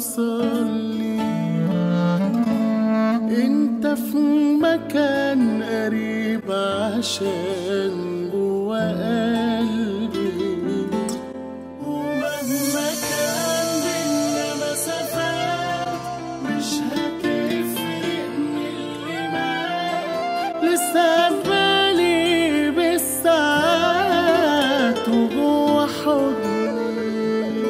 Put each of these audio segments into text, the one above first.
اوصل ليك انت في مكان قريب عشان جوا قلبي ومهما كان بينا مسافات مش هتفرق من اللي معاك لسه بالي بالساعات وجوا حضني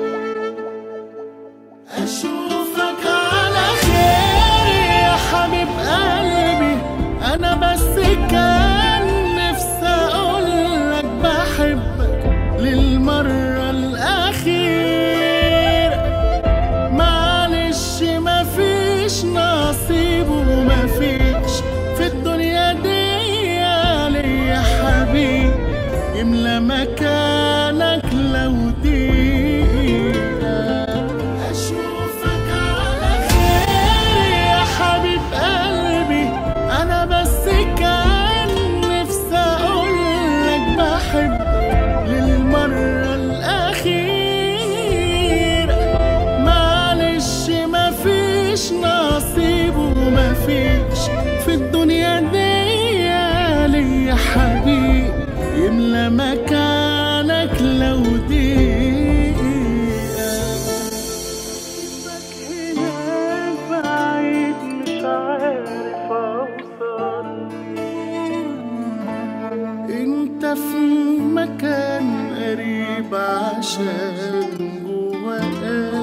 أشوفك على خير يا حبيب قلبي أنا بس كان نفسي أقولك بحبك للمرة الأخيرة معلش مفيش نصيب ومفيش في الدنيا دي ليا حبيب يملى مكانك لو دقيقة أشوفك على خير يا حبيب قلبي أنا بس كان نفسي أقولك بحبك للمرة الأخيرة معلش مفيش نصيب ومفيش في الدنيا دي ليا حبيب يملى مكانك لو دقيقة هناك بعيد مش عارف أوصل انت في مكان قريب عشان جوا قلبي